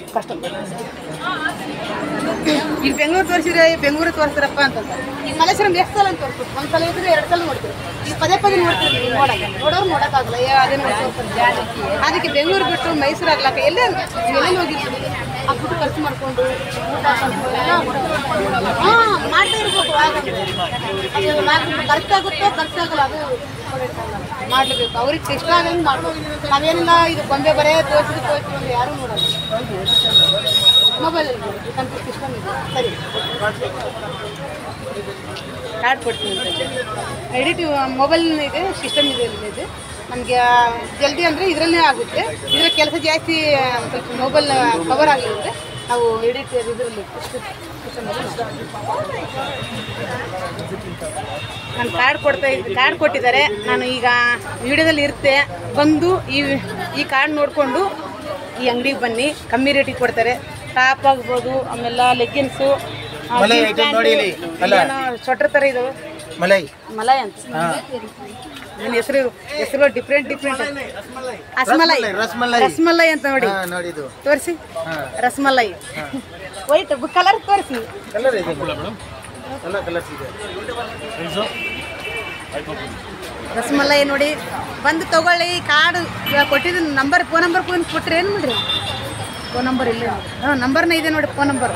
ಕಷ್ಟ ಈಗ ಬೆಂಗಳೂರು ತೋರಿಸಿದ್ರೆ ಬೆಂಗಳೂರು ತೋರಿಸ್ತಾರಪ್ಪ ಅಂತ ಈಗ ಮಲ್ಲೇಶ್ವರಂ ಎಷ್ಟು ಸಲ ಅಂತ ತೋರಿಸ್ಬೇಕು ಒಂದು ಸಲ ಇದ್ರೆ ಎರಡು ಸಲ ನೋಡ್ತೀವಿ ಈಗ ಪದೇ ಪದೇ ನೋಡ್ತೀವಿ ನೀವು ನೋಡಕ್ಕೆ ನೋಡೋರು ನೋಡೋಕ್ಕಾಗಲ್ಲ ಏ ಅದೇ ನೋಡಿ ತೋರಿಸ್ತಾರೆ ಅದಕ್ಕೆ ಬೆಂಗಳೂರು ಬಿಟ್ಟು ಮೈಸೂರು ಆಗ್ಲಾಕ ಎಲ್ಲೇ ಎಲ್ಲೆಲ್ಲಿ ಹೋಗಿರ್ತೀವಿ ಆ ದುಡ್ಡು ಖರ್ಚು ಮಾಡ್ಕೊಂಡು ಊಟ ಮಾಡ್ಕೊಂಡು ಎಲ್ಲ ಹಾಂ ಮಾಡ್ತಾ ಇರ್ಬೇಕು ಆಗಂದ್ರೆ ಅದು ಮಾಡ್ಬೇಕು. ಖರ್ಚಾಗುತ್ತೋ ಖರ್ಚಾಗಲ್ಲ ಅದು ಮಾಡಲೇಬೇಕು ಅವ್ರಿಗೆ ಇಷ್ಟ ಆಗಂಗೆ ಮಾಡ್ಬೇಕು ನಾವೇನಿಲ್ಲ ಇದು ಗೊಂಬೆ ಬರೇ ತೋರಿಸಿದ್ದು ತೋರಿಸಿ ಒಂದು ಯಾರೂ ನೋಡಲ್ಲ ಮೊಬೈಲಲ್ಲಿ ಕಂಪ್ಯೂಟರ್ ಸಿಸ್ಟಮ್ ಇದೆ ಸರಿ ಕಾರ್ಡ್ ಕೊಡ್ತೀನಿ ಎಡಿಟ್ ಮೊಬೈಲ್ ಇದೆ ಸಿಸ್ಟಮ್ ಇದೆ ಇದೆ ನಮಗೆ ಜಲ್ದಿ ಅಂದರೆ ಇದರಲ್ಲೇ ಆಗುತ್ತೆ ಇದರ ಕೆಲಸ ಜಾಸ್ತಿ ಒಂದ್ ಸ್ವಲ್ಪ ಮೊಬೈಲ್ ಕವರ್ ಆಗಿರುತ್ತೆ ನಾವು ಎಡಿಟ್ ಇದರಲ್ಲಿ ನಾನು ಕಾರ್ಡ್ ಕೊಡ್ತಾ ಇದ್ದೆ ಕಾರ್ಡ್ ಕೊಟ್ಟಿದ್ದಾರೆ ನಾನು ಈಗ ವಿಡಿಯೋದಲ್ಲಿ ಇರುತ್ತೆ ಬಂದು ಈ ಈ ಕಾರ್ಡ್ ನೋಡಿಕೊಂಡು ಈ ಅಂಗಡಿಗೆ ಬನ್ನಿ ಕಮ್ಮಿ ರೇಟಿಗೆ ಕೊಡ್ತಾರೆ ಟಾಪ್ ಆಗ್ಬೋದು ಆಮೇಲೆ ಲೆಗ್ಗಿನ್ಸು ಮಲೈ item ನೋಡಿ ಇಲ್ಲಿ. ಅಲ್ಲ. ಸ್ವೆಟರ್ ಥರ ಇದಾವೆ ಮಲೈ ಮಲಾಯ್ ಅಂತ ಹಾ ನನ್ನ ಹೆಸರು ಹೆಸರು ಡಿಫ್ರೆಂಟ್ ಡಿಫ್ರೆಂಟ್ ರಸಮಲೈ ರಸಮಲೈ ರಸಮಲೈ ಅಂತ ನೋಡಿ ಹಾ ನೋಡಿ ಇದು ತೋರಿಸಿ ಹಾ ರಸಮಲೈ ವೈಟ್ ಕಲರ್ ತೋರಿಸಿ ಕಲರ್ ಇದೆ ಎಲ್ಲ ಕಲರ್ಸ್ ಇದೆ ರಸಮಲೈ ನೋಡಿ ಬಂದು ತಗೊಳ್ಳಿ ಕಾರ್ಡ್ ಕೊಟ್ಟಿದ್ದು ನಂಬರ್ ಫೋನ್ ನಂಬರ್ ಫೋನ್ ಕೊಟ್ರಿ ಏನು ಮಾಡ್ರಿ ಫೋನ್ ನಂಬರ್ ಇಲ್ಲ ಹಾಂ ನಂಬರ್ನ ಇದೆ ನೋಡಿ ಫೋನ್ ನಂಬರ್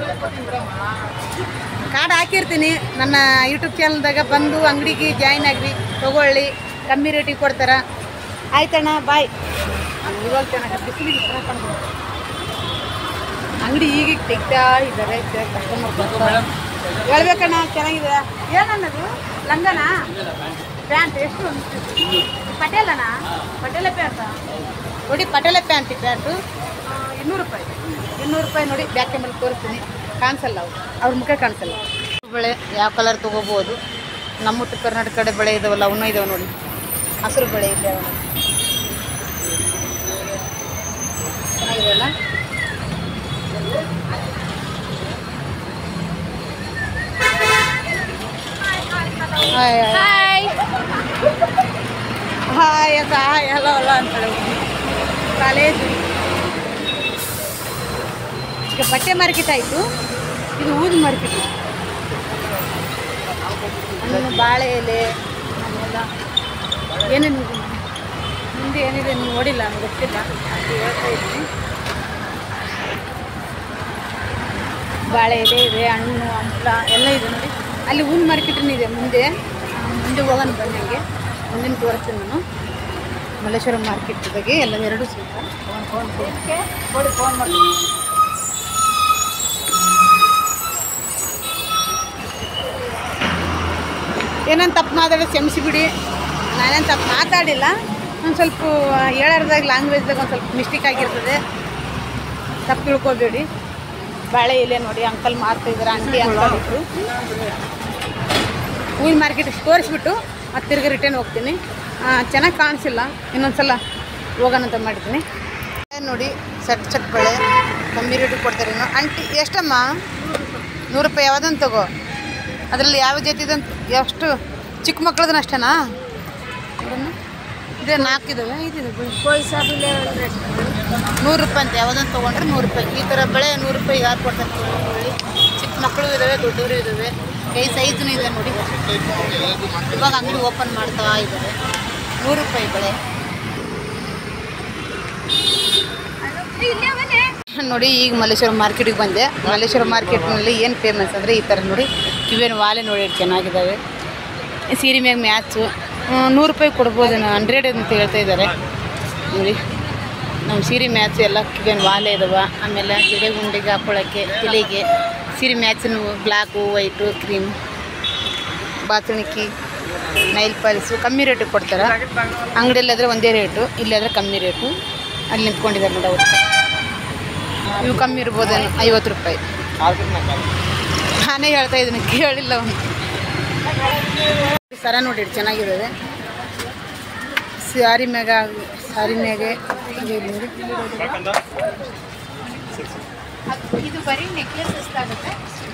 ಕಾರ್ಡ್ ಹಾಕಿರ್ತೀನಿ ನನ್ನ ಯೂಟ್ಯೂಬ್ ಚಾನಲ್ದಾಗ ಬಂದು ಅಂಗಡಿಗೆ ಜಾಯಿನ್ ಆಗ್ರಿ ತಗೊಳ್ಳಿ ಕಮ್ಮಿ ರೇಟಿಗೆ ಕೊಡ್ತಾರ ಆಯ್ತಣ್ಣ ಬಾಯ್ ಇವಾಗ ಚೆನ್ನಾಗಿ ಬಿಸಿಲಿಗೆ ಚೆನ್ನಾಗಿ ಕಾಣ್ತದೆ. ಅಂಗಡಿ ಈಗ ತೆಗ್ತಾ ಇದ್ದಾರೆ ಕಸ್ಟಮರ್ ಬರ್ತಾರೆ ಹೇಳ್ಬೇಕಣ್ಣ ಚೆನ್ನಾಗಿದೆ ಏನನ್ನದು ಲಂಗನ ಪ್ಯಾಂಟ್ ಎಷ್ಟು ಪಟೇಲನ ಪಟೇಲ ಪ್ಯಾಂಟ ನೋಡಿ ಪಟೇಲ ಪ್ಯಾಂಟ್ ಈ ಪ್ಯಾಂಟು ಆ, ಇನ್ನೂರು ರೂಪಾಯಿ ಇನ್ನೂರು ರೂಪಾಯಿ ನೋಡಿ ಬ್ಯಾಕ್ ಕ್ಯಾಮಲ್ಲಿ ತೋರಿಸ್ತೀನಿ ಕಾಣಿಸಲ್ಲ ಅವ್ರು ಅವ್ರ ಮುಖ ಕಾಣಿಸಲ್ಲ ಬೆಳೆ ಯಾವ ಕಲರ್ ತೊಗೋಬೋದು ನಮ್ಮ ಉತ್ತರ ಕರ್ನಾಟಕ ಕಡೆ ಬೆಳೆ ಇದಾವಲ್ಲ ಅವನ್ನೂ ಇದಾವೆ ನೋಡಿ ಹಸಿರು ಬೆಳೆ ಇದೆ ಚೆನ್ನಾಗಿದೆಯಲ್ಲ ಹಾಯ್ ಹಾಯ್ ಹಾಯ್ ಅಂತ ಹಾಯ್ ಹಲೋ ಹಲೋ ಅಂತಾಳೆ ಕಾಲೇಜು ಈಗ ಬಟ್ಟೆ ಮಾರ್ಕೆಟ್ ಆಯಿತು ಇದು ಊದು ಮಾರ್ಕೆಟ್ ಹಣ್ಣು ಬಾಳೆ ಎಲೆ ಆಮೇಲೆ ಏನೇನು ಇದೆ ಮುಂದೆ ಏನಿದೆ ನೀವು ನೋಡಿಲ್ಲ ನಂಗೆ ಗೊತ್ತಿಲ್ಲ ಅದು ಹೇಳ್ತಾ ಇದ್ದೀನಿ ಬಾಳೆ ಎಲೆ ಇದೆ ಹಣ್ಣು ಹಂಪಲ ಎಲ್ಲ ಇದೆ ನೋಡಿ ಅಲ್ಲಿ ಹೂವಿನ ಮಾರ್ಕೆಟನ್ನು ಇದೆ ಮುಂದೆ ಆ, ಮುಂದೆ ಹೋಗೋಣ ಬನ್ನಿ ಹಂಗೆ ಮುಂದಿನ ತೋರಿಸ್ತೀನಿ ನಾನು ಮಲ್ಲೇಶ್ವರಂ ಮಾರ್ಕೆಟ್ ಬಗ್ಗೆ ಎಲ್ಲ ಎರಡು ಸಿಗ್ತಾ ಫೋನ್ ಫೋನ್ ಕೊಡಿ ಫೋನ್ ಮಾಡಿ ಏನಂತ ತಪ್ಪು ಮಾತಾಡೋದು ಕ್ಷಮಿಸಿ ಬಿಡಿ ನಾನೇನು ತಪ್ಪು ಮಾತಾಡಿಲ್ಲ ಒಂದು ಸ್ವಲ್ಪ ಹೇಳಾರ್ದಾಗ ಲ್ಯಾಂಗ್ವೇಜ್ದಾಗ ಒಂದು ಸ್ವಲ್ಪ ಮಿಸ್ಟೇಕ್ ಆಗಿರ್ತದೆ ತಪ್ಪು ತಿಳ್ಕೊಬೇಡಿ ಬಾಳೆ ಎಲೆ ನೋಡಿ ಅಂಕಲ್ ಮಾರ್ತಾ ಇದ್ದಾರೆ ಆಂಟಿ ಅಂಕಲ್ ಇಟ್ಟು ಹೂವಿನ ಮಾರ್ಕೆಟ್ ತೋರಿಸ್ಬಿಟ್ಟು ಮತ್ತೆ ತಿರ್ಗಿ ರಿಟರ್ನ್ ಹೋಗ್ತೀನಿ ಚೆನ್ನಾಗಿ ಕಾಣಿಸಿಲ್ಲ ಇನ್ನೊಂದು ಸಲ ಹೋಗೋಣಂತ ಮಾಡಿದ್ದೀನಿ ನೋಡಿ ಸಟ್ ಸಟ್ ಬಳೆ ಕಮ್ಮಿ ರೇಟಿಗೆ ಕೊಡ್ತಾರೆ ಇನ್ನು ಆಂಟಿ ಎಷ್ಟಮ್ಮ ನೂರು ರೂಪಾಯಿ ಯಾವುದನ್ನು ತಗೋ ಅದರಲ್ಲಿ ಯಾವ ಜಾತಿದಂತ ಎಷ್ಟು ಚಿಕ್ಕ ಮಕ್ಕಳದನ್ನ ಅಷ್ಟೇನಾ ನೋಡೋಣ. ಇದೆ ನಾಲ್ಕು ಇದಾವೆ ಇದಿದೆ ನೂರು ರೂಪಾಯಿ ಅಂತ ಯಾವುದನ್ನು ತೊಗೊಂಡ್ರೆ ನೂರು ರೂಪಾಯಿ ಈ ಥರ ಬೆಳೆ ನೂರು ರೂಪಾಯಿ ಯಾರು ಕೊಡ್ತಾರೆ ತಗೊಳ್ಳಿ ಚಿಕ್ಕ ಮಕ್ಕಳು ಇದ್ದಾವೆ ದೊಡ್ಡವರು ಇದ್ದಾವೆ ಕೈ ಸೈಜ್ನೂ ಇದೆ ನೋಡಿ ಇವಾಗ ಅಂಗಡಿ ಓಪನ್ ಮಾಡ್ತಾ ಇದ್ದಾರೆ ನೂರು ರೂಪಾಯಿ ಬೆಳೆ ನೋಡಿ ಈಗ ಮಲ್ಲೇಶ್ವರ ಮಾರ್ಕೆಟಿಗೆ ಬಂದೆ ಮಲ್ಲೇಶ್ವರ ಮಾರ್ಕೆಟ್ನಲ್ಲಿ ಏನು ಫೇಮಸ್ ಅಂದರೆ ಈ ಥರ ನೋಡಿ ಕಿವಿನ ವಾಲೆ ನೋಡಿ ಎಷ್ಟು ಚೆನ್ನಾಗಿದ್ದಾವೆ ಸೀರೆ ಮ್ಯಾಗ ಮ್ಯಾಚು ನೂರು ರೂಪಾಯಿ ಕೊಡ್ಬೋದು ಹಂಡ್ರೆಡ್ ಅಂತ ಹೇಳ್ತಾ ಇದ್ದಾರೆ ನೋಡಿ ನಮ್ಮ ಸೀರೆ ಮ್ಯಾಚು ಎಲ್ಲ ಕಿವಿನ ವಾಲೆ ಇದಾವೆ ಆಮೇಲೆ ಗಿಡ ಗುಂಡಿಗೆ ಹಾಕ್ಕೊಳ್ಳೋಕ್ಕೆ ತಲೆಗೆ ಸೀರೆ ಮ್ಯಾಚಿನ ಬ್ಲ್ಯಾಕು ವೈಟು ಕ್ರೀಮ್ ಬಾತುಣಿಕಿ ನೈಲ್ ಪಾಲಿಸು ಕಮ್ಮಿ ರೇಟಿಗೆ ಕೊಡ್ತಾರೆ ಅಂಗಡಿಯಲ್ಲಾದರೆ ಒಂದೇ ರೇಟು ಇಲ್ಲಾದರೆ ಕಮ್ಮಿ ರೇಟು ಅಲ್ಲಿ ನಿಂತ್ಕೊಂಡಿದ್ದಾರೆ ನೋಡಿ ಅವರು ಇವು ಕಮ್ಮಿ ಇರ್ಬೋದೇನು ಐವತ್ತು ರೂಪಾಯಿ ನಾನೇ ಹೇಳ್ತಾ ಇದ್ದೀನಿ ಕೇಳಿಲ್ಲ ಅವನು ಸರ ನೋಡಿ ಎಷ್ಟು ಚೆನ್ನಾಗಿದ್ದಾವೆ ಸಾರಿ ಮ್ಯಾಗ ಸಾರಿ ಮ್ಯಾಗೆ ಇದು ನೋಡಿ. ಇದು ಬರೀ ನೆಕ್ಲೆಸ್ ಎಷ್ಟಾಗುತ್ತೆ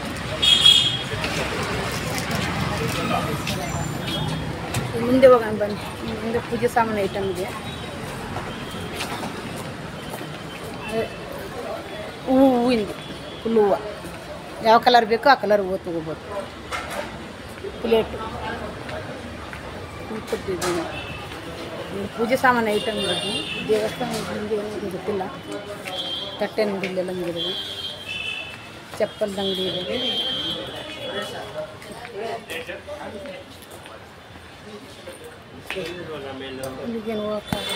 ಮುಂದೆ ಹೋಗೋಣ ಬನ್ನಿ ಮುಂದೆ ಪೂಜೆ ಸಾಮಾನು ಐಟಮ್ ಇದೆ ಅದೇ ಹೂವಿಂದು ಫುಲ್ ಹೂವು ಯಾವ ಕಲರ್ ಬೇಕೋ ಆ ಕಲರ್ ಹೂವು ತೊಗೋಬೋದು ಪ್ಲೇಟು ಕೊಟ್ಟಿದ್ದೀನಿ ಇದು ಪೂಜೆ ಸಾಮಾನು ಐಟಮ್ ಇರೋದು ದೇವಸ್ಥಾನ ಮುಂದೆ ಏನೋ ಗೊತ್ತಿಲ್ಲ ತಟ್ಟೆ ಅಂಗಡಿ ಇಲ್ಲೆಲ್ಲ ಮುಗಿದವು ಚಪ್ಪಲ್ದ ಅಂಗಡಿ ಇದೆ ಇಲ್ಲಿಗೇನು ಹೋಗೋಕ್ಕಾಗಲ್ಲ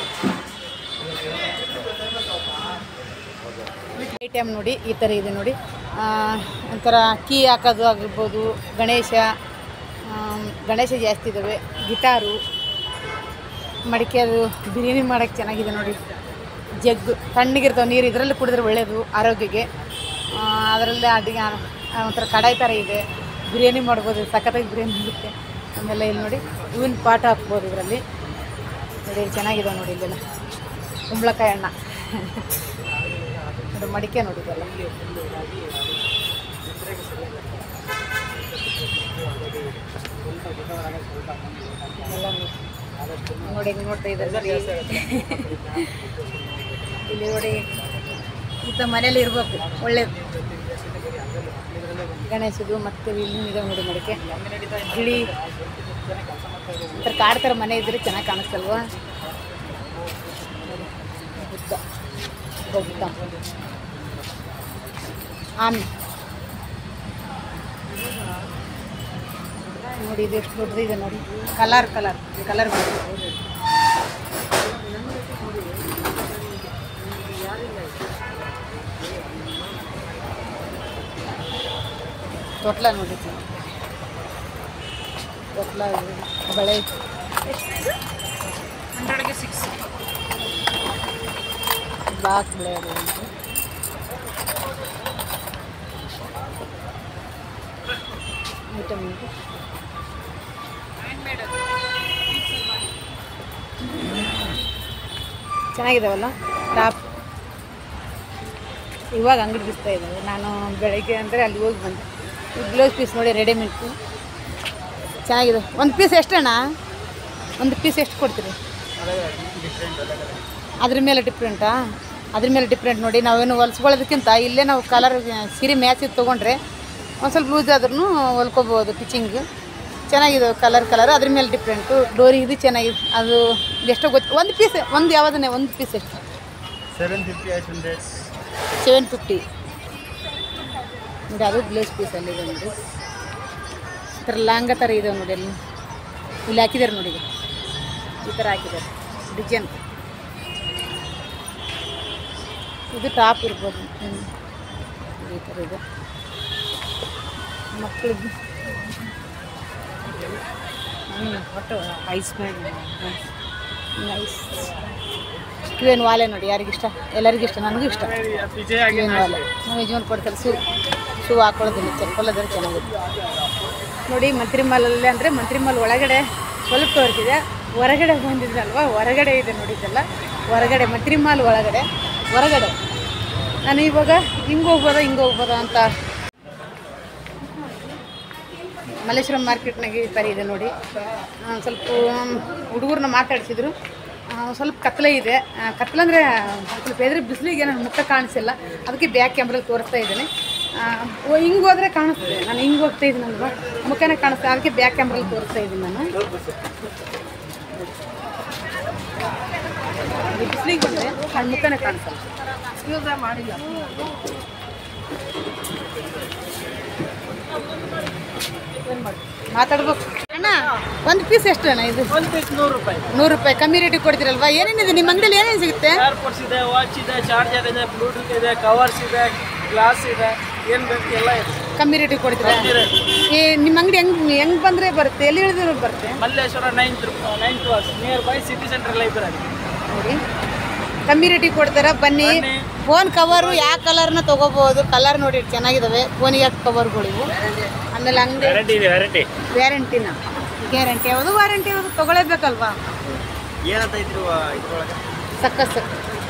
ಐಟಮ್ ನೋಡಿ ಈ ಥರ ಇದೆ ನೋಡಿ ಆ, ಒಂಥರ ಕೀ ಹಾಕೋದು ಆಗಿರ್ಬೋದು ಗಣೇಶ ಆಮ್, ಗಣೇಶ ಜಾಸ್ತಿ ಇದ್ದಾವೆ ಗಿಟಾರು ಮಡಿಕೆ ಅದು ಬಿರಿಯಾನಿ ಮಾಡೋಕ್ಕೆ ಚೆನ್ನಾಗಿದೆ ನೋಡಿ ಜಗ್ಗು ತಣ್ಣಗಿರ್ತಾವೆ ನೀರು ಇದರಲ್ಲಿ ಕುಡಿದ್ರೆ ಒಳ್ಳೆಯದು ಆರೋಗ್ಯಕ್ಕೆ ಆ, ಅದರಲ್ಲೇ ಅಡುಗೆ ಆ, ಒಂಥರ ಕಡಾಯಿ ಥರ ಇದೆ ಬಿರಿಯಾನಿ ಮಾಡ್ಬೋದು ಸಖತ್ತಾಗಿ ಬಿರಿಯಾನಿ ಆಗುತ್ತೆ ಆಮೇಲೆ ಇಲ್ಲಿ ನೋಡಿ ಹೂವಿನ ಪಾಟ ಹಾಕ್ಬೋದು ಇದರಲ್ಲಿ ನೋಡಿ ಇಲ್ಲಿ ಚೆನ್ನಾಗಿದೆ ನೋಡಿ ಇಲ್ಲೆಲ್ಲ ಕುಂಬಳಕಾಯಿ ಹಣ್ಣ ನೋಡಿ ಮಡಿಕೆ ನೋಡಿ ಇದೆಲ್ಲ ಎಲ್ಲ ನೋಡಿ. ನೋಡಿ ಹಿಂಗೆ ನೋಡ್ತಾ ಇದ್ದಾರೆ ಇಲ್ಲಿ ನೋಡಿ ಇಂಥ ಮನೇಲಿ ಇರಬೇಕು ಒಳ್ಳೇದು ಗಣೇಶದು ಮತ್ತು ಇಲ್ಲಿ ಇದೆ ನೋಡಿ ಮಡಿಕೆ ಗಿಳಿ ಒಂಥರ ಕಾಡು ಥರ ಮನೆ ಇದ್ರೆ ಚೆನ್ನಾಗಿ ಕಾಣಿಸ್ತಲ್ವಾ ಬುದ್ಧ ಬುದ್ಧ ಆಮೆ ನೋಡಿ ಇದು ಎಷ್ಟು ದೊಡ್ಡದಿದೆ ನೋಡಿ ಕಲರ್ ಕಲರ್ ಕಲರ್ ತೊಟ್ಲ ನೋಡಿ ತೊಟ್ಲ ಇದೆ, ಬಳೆ ಹಂಡ್ರೆಡ್ಗೆ ಸಿಕ್ಸ್ ಬ್ಲಾಕ್ ಬಳೆ ಅದು ಉಂಟು. ಐಟಮ್ ಉಂಟು ಚೆನ್ನಾಗಿದಾವಲ್ಲ ಟಾಪ್ ಇವಾಗ ಅಂಗಡಿ ಬಿಸ್ತಾ ಇದ್ದಾವೆ ನಾನು ಬೆಳಗ್ಗೆ ಅಂದರೆ ಅಲ್ಲಿ ಹೋಗಿ ಬಂದೆ ಈ ಬ್ಲೌಸ್ ಪೀಸ್ ನೋಡಿ ರೆಡಿಮೇಡ್ತು ಚೆನ್ನಾಗಿದೆ ಒಂದು ಪೀಸ್ ಎಷ್ಟಣ್ಣ ಒಂದು ಪೀಸ್ ಎಷ್ಟು ಕೊಡ್ತೀರಿ ಅದ್ರ ಮೇಲೆ ಡಿಫ್ರೆಂಟಾ ಅದ್ರ ಮೇಲೆ ಡಿಫ್ರೆಂಟ್ ನೋಡಿ ನಾವೇನು ಹೊಲ್ಸ್ಕೊಳ್ಳೋದಕ್ಕಿಂತ ಇಲ್ಲೇ ನಾವು ಕಲರ್ ಸೀರೆ ಮ್ಯಾಚಿಗೆ ತೊಗೊಂಡ್ರೆ ಒಂದು ಸ್ವಲ್ಪ ಲೂಸ್ ಆದ್ರೂ ಹೊಲ್ಕೋಬೋದು ಪಿಚಿಂಗ್ ಚೆನ್ನಾಗಿದೆ ಕಲರ್ ಕಲರ್ ಅದ್ರ ಮೇಲೆ ಡಿಫ್ರೆಂಟು ಡೋರಿ ಇದು ಚೆನ್ನಾಗಿದೆ ಅದು ಎಷ್ಟೋ ಗೊತ್ತು ಒಂದು ಪೀಸ್ ಒಂದು ಯಾವುದನ್ನೇ ಒಂದು ಪೀಸ್ ಎಷ್ಟು seven fifty eight hundred seven fifty ನೋಡಿ ಅದು ಬ್ಲೌಸ್ ಪೀಸಲ್ಲಿ ಇದೆ ನೋಡಿ ಈ ಥರ ಲಾಂಗ ಥರ ಇದೆ ನೋಡಿ ಅಲ್ಲಿ ಇಲ್ಲಿ ಹಾಕಿದ್ದಾರೆ ನೋಡಿ ಇದು. ಈ ಥರ ಹಾಕಿದ್ದಾರೆ ಡಿಸೈನ್ ಇದು ಟಾಪ್ ಇರ್ಬೋದು ಹ್ಮ್. ಈ ಥರ ಇದೆ ಮಕ್ಕಳಿಗೆ ಹ್ಞೂ ಒಟ್ಟು ಐಸ್ ಮಾಡಿ ನೈಸ್ ಕಿವೇನು ವಾಲೆ ನೋಡಿ ಯಾರಿಗಿಷ್ಟ ಎಲ್ಲರಿಗೂ ಇಷ್ಟ ನನಗೂ ಇಷ್ಟ ಕಿವೇನು ವಾಲೆ ನಾವು ಯಜಮಾನ್ ಕೊಡ್ತಾರೆ ಶೂ ಶೂ ಹಾಕೊಳ್ಳೋದಿಲ್ಲ ಚಪ್ಪಲ್ ಅದ್ರೆ ಚೆನ್ನಾಗಿದೆ ನೋಡಿ ಮಂತ್ರಿ ಮಾಲಲ್ಲಿ ಅಂದರೆ ಮಂತ್ರಿ ಮಾಲ್ ಒಳಗಡೆ ಸ್ವಲ್ಪ ತೋರಿಸಿದೆ ಹೊರಗಡೆ ಬಂದಿದ್ದಲ್ವ ಹೊರಗಡೆ ಇದೆ ನೋಡಿದ್ದಲ್ಲ ಹೊರಗಡೆ ಮಂತ್ರಿ ಮಾಲ್ ಒಳಗಡೆ ಹೊರಗಡೆ ನಾನು ಇವಾಗ ಹಿಂಗೆ ಹೋಗ್ಬೋದಾ ಹಿಂಗೆ ಹೋಗ್ಬೋದಾ ಅಂತ ಮಲ್ಲೇಶ್ವರಂ ಮಾರ್ಕೆಟ್ನಾಗೆ ಈ ಥರ ಇದೆ ನೋಡಿ ಆ, ಸ್ವಲ್ಪ ಹುಡುಗರನ್ನ ಮಾತಾಡ್ಸಿದ್ರು ಆ, ಸ್ವಲ್ಪ ಕತ್ಲೆ ಇದೆ ಆ, ಕತ್ಲೆ ಅಂದರೆ ಸ್ವಲ್ಪ ಎದುರು ಬಿಸಿಲಿಗೆ ನನ್ನ ಮುಖ ಕಾಣಿಸಿಲ್ಲ ಅದಕ್ಕೆ ಬ್ಯಾಕ್ ಕ್ಯಾಮ್ರಲ್ಲಿ ತೋರಿಸ್ತಾ ಇದ್ದೀನಿ ಹಿಂಗೆ ಹೋದರೆ ಕಾಣಿಸ್ತದೆ ನಾನು ಹಿಂಗೆ ಹೋಗ್ತಾ ಇದ್ದೀನಲ್ವ ಮುಖನೇ ಕಾಣಿಸ್ತದೆ ಅದಕ್ಕೆ ಬ್ಯಾಕ್ ಕ್ಯಾಮ್ರಲ್ಲಿ ತೋರಿಸ್ತಾ ಇದ್ದೀನಿ ನಾನು ಬಿಸಿಲಿಗೆ ಬಂದರೆ ನನ್ನ ಮುಖನೇ ಕಾಣಿಸಲ್ಲ ಯೂಸ್ ಮಾಡಿಲ್ಲ ಮಾತಾಡ್ಬೇಕು ಅಣ್ಣ ಒಂದು ಪೀಸ್ ಎಷ್ಟು ಅಣ್ಣ ಇದು ಒಂದು ಪೀಸ್ ನೂರು ರೂಪಾಯಿ ನೂರು ರೂಪಾಯಿ ಕಮ್ಮಿ ರೇಟಿಗೆ ಕೊಡ್ತೀರಲ್ವಾ ಏನೇನಿದೆ ನಿಮ್ಮ ಅಂಗಡಿಯಲ್ಲಿ ಏನೇನು ಸಿಗುತ್ತೆ ಏರ್ಪೋರ್ಟ್ಸ್ ಇದೆ ವಾಚ್ ಇದೆ ಚಾರ್ಜರ್ ಇದೆ ಬ್ಲೂಟೂತ್ ಇದೆ ಕವರ್ಸ್ ಇದೆ ಗ್ಲಾಸ್ ಇದೆ ಏನು ಬೇಕು ಎಲ್ಲ ಇದೆ ಕಮ್ಮಿ ರೇಟಿಗೆ ಕೊಡ್ತೀರಾ ಈ ನಿಮ್ಮ ಅಂಗಡಿ ಹೆಂಗ್ ಹೆಂಗ್ ಬಂದ್ರೆ ಬರುತ್ತೆ ಎಲ್ಲಿ ಹೇಳಿದ್ರೆ ಬರುತ್ತೆ Malleshwara ninth ninth class near by city centre library ನೋಡಿ ಕಮ್ಮಿ ರೇಟಿಗೆ ಕೊಡ್ತಾರ ಬನ್ನಿ ಬನ್ನಿ. ಫೋನ್ ಕವರು ಯಾವ ಕಲರ್ನ ತಗೋಬಹುದು ಕಲರ್ ನೋಡಿ ಎಷ್ಟ್ ಚೆನ್ನಾಗಿದಾವೆ ಫೋನಿಗೆ ಹಾಕಿ ಕವರ್ಗಳು ಇವು ಆಮೇಲೆ ಅಂಗಡಿ ವ್ಯಾರಂಟಿ ಇದೆ ವ್ಯಾರಂಟಿ ವ್ಯಾರಂಟಿನ ಗ್ಯಾರಂಟಿ ಯಾವುದು ವಾರಂಟಿ ಯಾವುದು ತಗೊಳ್ಳೇಬೇಕಲ್ವಾ ಏನಂತ ಇದ್ರು ಇದ್ರೊಳಗೆ ಸಖತ್ ಸಕ್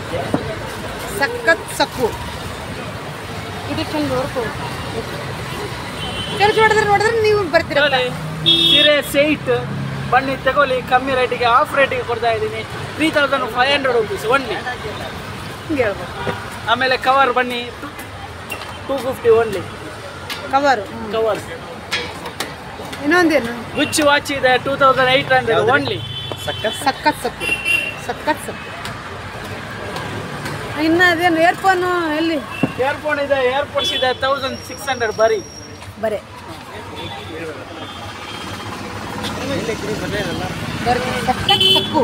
ಸಖತ್ ಸಕ್ಕು ಇದಕ್ಕೆ ನೋಡ್ಕೋ ಖರ್ಚು ಮಾಡಿದ್ರೆ ನೋಡಿದ್ರೆ ನೀವು ಬರ್ತೀರಲ್ಲ ಸೀರೆ ಸೈಟ್ ಬನ್ನಿ ತಗೊಳ್ಳಿ ಕಮ್ಮಿ ರೇಟಿಗೆ ಆಫ್ ರೇಟಿಗೆ ಕೊಡ್ತಾ ಇದ್ದೀನಿ three thousand five hundred rupees only ಹಿಂಗೆ ಹೇಳ್ಬೇಕು ಆಮೇಲೆ ಕವರ್ ಬನ್ನಿ two fifty only cover cover ಇನ್ನೊಂದೇನು ಗುಚ್ಚಿ ವಾಚ್ ಇದೆ two thousand eight hundred only ಸಕ್ಕತ್ ಸಖತ್ ಸೊಪ್ಪು ಸಖತ್ ಸೊಪ್ಪು ಇನ್ನು ಅದೇನು ಏರ್ಫೋನು ಎಲ್ಲಿ ಏರ್ಫೋನ್ ಇದೆ ಏರ್ಪೋರ್ಟ್ಸ್ ಇದೆ ತೌಸಂಡ್ ಸಿಕ್ಸ್ ಹಂಡ್ರೆಡ್ ಬರೀ ಬರೇ ಬರೀ ಸಖತ್ ಸೊಪ್ಪು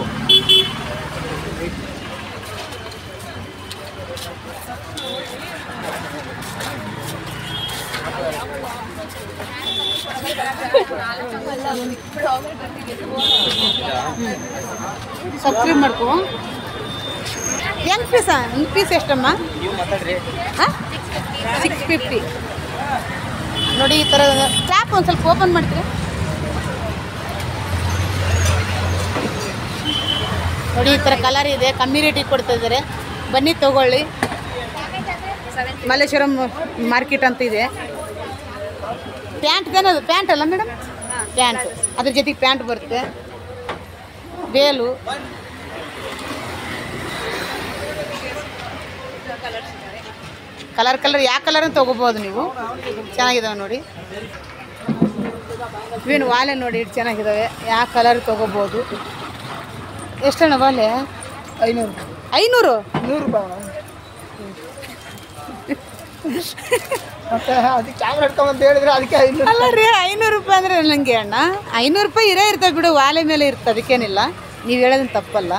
ಸಬ್ಸ್ಕ್ರೈಬ್ ಮಾಡ್ಕೋ ಹೆಂಗ್ ಪೀಸ ಒಂದು ಪೀಸ್ ಎಷ್ಟಮ್ಮ ನೀವು ಮಾತಾಡ್ರಿ ಹಾಂ ಸಿಕ್ಸ್ ಫಿಫ್ಟಿ ನೋಡಿ ಈ ಥರ ಕ್ಲಾಪ್ ಒಂದು ಸ್ವಲ್ಪ ಓಪನ್ ಮಾಡ್ತೀರಾ ನೋಡಿ ಈ ಥರ ಕಲರ್ ಇದೆ ಕಮ್ಮಿ ರೇಟಿಗೆ ಕೊಡ್ತಾ ಇದ್ದಾರೆ ಬನ್ನಿ ತಗೊಳ್ಳಿ ಮಲ್ಲೇಶ್ವರಂ ಮಾರ್ಕೆಟ್ ಅಂತ ಇದೆ ಪ್ಯಾಂಟ್ ಅದು ಪ್ಯಾಂಟ್ ಅಲ್ಲ ಮೇಡಮ್ ಪ್ಯಾಂಟ್ ಅದ್ರ ಜೊತೆಗೆ ಪ್ಯಾಂಟ್ ಬರುತ್ತೆ ಬೇಲು ಕಲರ್ ಕಲರ್ ಯಾವ ಕಲರ್ ಅಂತ ತೊಗೋಬೋದು ನೀವು ಚೆನ್ನಾಗಿದಾವೆ ನೋಡಿ ಇವೇನು ವಾಲೆ ನೋಡಿ ಎಷ್ಟು ಚೆನ್ನಾಗಿದ್ದಾವೆ ಯಾವ ಕಲರ್ ತೊಗೋಬೋದು ಎಷ್ಟಣ್ಣ ವಾಲೆ ಐನೂರು ಐನೂರು ನೂರು ರೂಪಾಯಿ ಮತ್ತೆ ಅದಕ್ಕೆ ಕ್ಯಾಮ್ರಾ ಹಿಡ್ಕೊಂಬಂತ ಹೇಳಿದ್ರೆ ಅದಕ್ಕೆ ಐನೂರು ಅಲ್ಲ ರೀ ಐನೂರು ರೂಪಾಯಿ ಅಂದರೆ ನನಗೆ ಅಣ್ಣ ಐನೂರು ರೂಪಾಯಿ ಇರೇ ಇರ್ತವೆ ಬಿಡು ವಾಲೆ ಮೇಲೆ ಇರ್ತದೆ ಅದಕ್ಕೇನಿಲ್ಲ ನೀವು ಹೇಳೋದನ್ನ ತಪ್ಪಲ್ಲ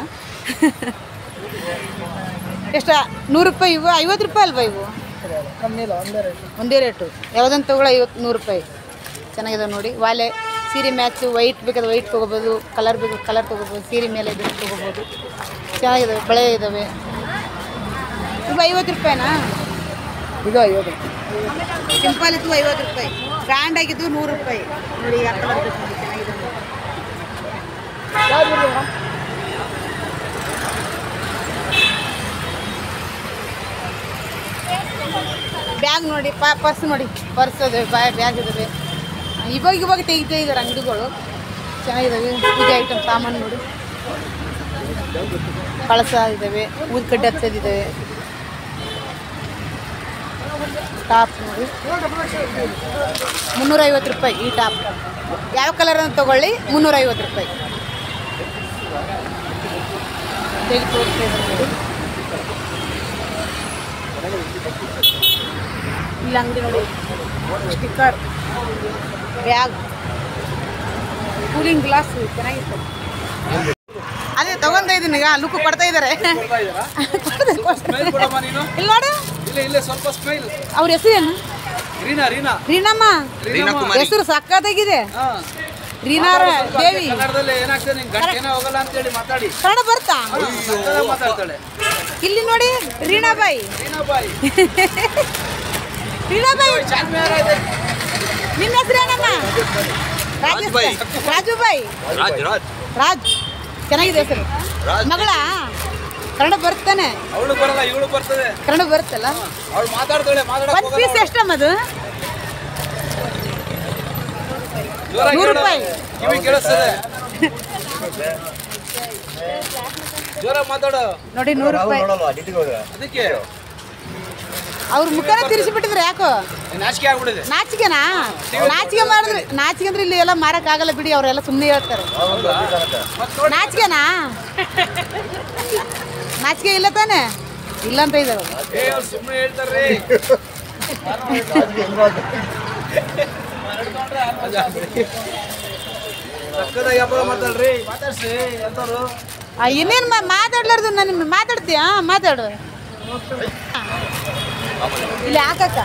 ಎಷ್ಟ ನೂರು ರೂಪಾಯಿ ಇವು ಐವತ್ತು ರೂಪಾಯಿ ಅಲ್ವಾ ಇವು ಕಮ್ಮಿ ಇಲ್ಲ ಒಂದೇ ರೇಟ್ ಒಂದೇ ರೇಟು ಯಾವುದನ್ನು ತಗೊಳ್ಳೋ ಐವತ್ತು ನೂರು ರೂಪಾಯಿ ಚೆನ್ನಾಗಿದೆ ನೋಡಿ ವಾಲೆ ಸೀರೆ ಮ್ಯಾಚು ವೈಟ್ ಬೇಕಾದ್ರೆ ವೈಟ್ ತೊಗೋಬೋದು ಕಲರ್ ಬೇಕು ಕಲರ್ ತೊಗೋಬೋದು ಸೀರೆ ಮೇಲೆ ಇದು ತೊಗೋಬೋದು ಚೆನ್ನಾಗಿದ್ದಾವೆ ಬಳೆ ಇದ್ದಾವೆ ಇವು ಐವತ್ತು ರೂಪಾಯಿನಾ ಇದು ಐವತ್ತು ಸಿಂಪಲ್ ಇದ್ದು ಐವತ್ತು ರೂಪಾಯಿ ಗ್ರ್ಯಾಂಡ್ ಆಗಿದ್ದು ನೂರು ರೂಪಾಯಿ ನೋಡಿ ಯಾವ ಕಲರ್ ಬೇಕು ನೋಡಿ, ಚೆನ್ನಾಗಿದೆ ನೋಡಿ. ಯಾವ್ದು ಮೇಡಮ್ ಬ್ಯಾಗ್ ನೋಡಿ ಪಾ ಪರ್ಸ್ ನೋಡಿ ಪರ್ಸ್ ಅದೇ ಬ್ಯಾ ಬ್ಯಾಗ್ ಇದಾವೆ ಇವಾಗ ಇವಾಗ ತೆಗಿತಾ ಇದ್ದಾರೆ ಅಂಗಡಿಗಳು ಚೆನ್ನಾಗಿದ್ದಾವೆ ಪೂಜೆ ಐಟಮ್ ಸಾಮಾನು ನೋಡಿ ಕಳಸ ಇದ್ದಾವೆ ಊದ ಕಡ್ಡಿ ಹಚ್ಚೋದಿದ್ದಾವೆ ಟಾಪ್ ನೋಡಿ ಮುನ್ನೂರೈವತ್ತು ರೂಪಾಯಿ ಈ ಟಾಪ್ ಯಾವ ಕಲರ್ ಅಂತ ತಗೊಳ್ಳಿ ಮುನ್ನೂರೈವತ್ತು ರೂಪಾಯಿ ತೆಗೆದು ತೋರಿಸ್ತಾ ಇದ್ದಾರೆ ನೋಡಿ ಇಲ್ಲಿ ಅಂಗಡಿ ನೋಡಿ ಸ್ಟಿಕ್ಕರ್ ಬ್ಯಾಗ್ ಕೂಲಿಂಗ್ ಗ್ಲಾಸ್ ಚೆನ್ನಾಗಿತ್ತು ಅದೇ ತಗೊಂಡ ಇದೀನಿ ಈಗ ಲುಕ್ ಕೊಡ್ತಾ ಇದ್ದಾರೆ ಇಲ್ಲಿ ನೋಡು ಇಲ್ಲ ಇಲ್ಲ ಸ್ವಲ್ಪ ಸ್ಮೈಲ್ ಅವ್ರ ಹೆಸರೇನು ರೀನಾ ರೀನಾ ರೀನಮ್ಮ ಹೆಸರು ಸಕ್ಕತ್ತಾಗಿದೆ ಹಾ ರೀನಾರ ದೇವಿ ಕನ್ನಡದಲ್ಲಿ ಏನಾಗ್ತದೆ ನಿಂಗೆ ಗಂಟೆ ಏನೋ ಹೋಗಲ್ಲ ಅಂತೇಳಿ ಮಾತಾಡಿ ಕನ್ನಡ ಬರ್ತಾ ಸಕ್ಕತ್ತಾಗಿ ಮಾತಾಡ್ತಾಳೆ ಇಲ್ಲಿ ನೋಡಿ ರೀನಾಬಾಯಿ ರೀನಾ ಬಾಯಿ ರೀನಾಬಾಯಿ ಚಾನ್ಮೇರ ಇದೆ ನಿಮ್ಮ ಹೆಸರೇನಮ್ಮ ರಾಜೇಶ್ ರಾಜುಬಾಯಿ ರಾಜ್ ರಾಜ್ ರಾಜ್ ಚೆನ್ನಾಗಿದೆ ಹೆಸರು ಮಗಳ ಕನ್ನಡ ಬರ್ತಾನೆ ಅವಳು ಬರಲ್ಲ ಇವಳು ಬರ್ತದೆ ಕನ್ನಡ ಬರುತ್ತಲ್ಲ ಅವಳು ಮಾತಾಡ್ತಾಳೆ ಮಾತಾಡಕ್ ಒಂದು ಪೀಸ್ ಎಷ್ಟಮ್ಮ ಅದು ಜೋರಾಗಿ ನೂರು ಹೇಳು. ರೂಪಾಯಿ. ಕಿವಿ ಕೇಳಿಸ್ತದೆ ಜೋರಾಗಿ ಮಾತಾಡು ನೋಡಿ ನೂರು ರೂಪಾಯಿ ನೋಡಲ್ವಾ ಡಿಟಿಗೆ ಹೋದ್ರೆ ಅದಕ್ಕೆ ಅವ್ರ ಮುಖನ ತಿರ್ಸಿಬಿಟ್ಟಿದ್ರೆ ಯಾಕೋ ನಾಚಿಕೆ ಆಗ್ಬಿಡಿದೆ ನಾಚಿಕೆನಾ ನಾಚಿಕೆ ಮಾಡಿದ್ರೆ ನಾಚಿಕೆ ಅಂದ್ರೆ ಇಲ್ಲಿ ಎಲ್ಲ ಮಾರಕ್ಕಾಗಲ್ಲ ಬಿಡಿ ಅವರೆಲ್ಲ ಸುಮ್ಮನೆ ಹೇಳ್ತಾರೆ ಮತ್ತೆ ನೋಡಿ ನಾಚಿಕೆನಾ ನಾಚಿಕೆ ಇಲ್ಲ ತಾನೆ ಇಲ್ಲ ಅಂತ ಇದ್ದಾರೆ ಏ ಅವ್ರು ಸುಮ್ಮನೆ ಹೇಳ್ತಾರ್ರಿ ಸಕ್ಕದಾಗಿ ಹಬ್ಬ ಮಾತಾಡ್ರಿ ಮಾತಾಡ್ಸಿ ಎಂತವ್ರು ಇನ್ನೇನು ಮಾತಾಡ್ಲಾರ್ದು ನಾನು ಮಾತಾಡ್ತೀಯಾ ಮಾತಾಡು ಇಲ್ಲಿ ಹಾಕಕ್ಕ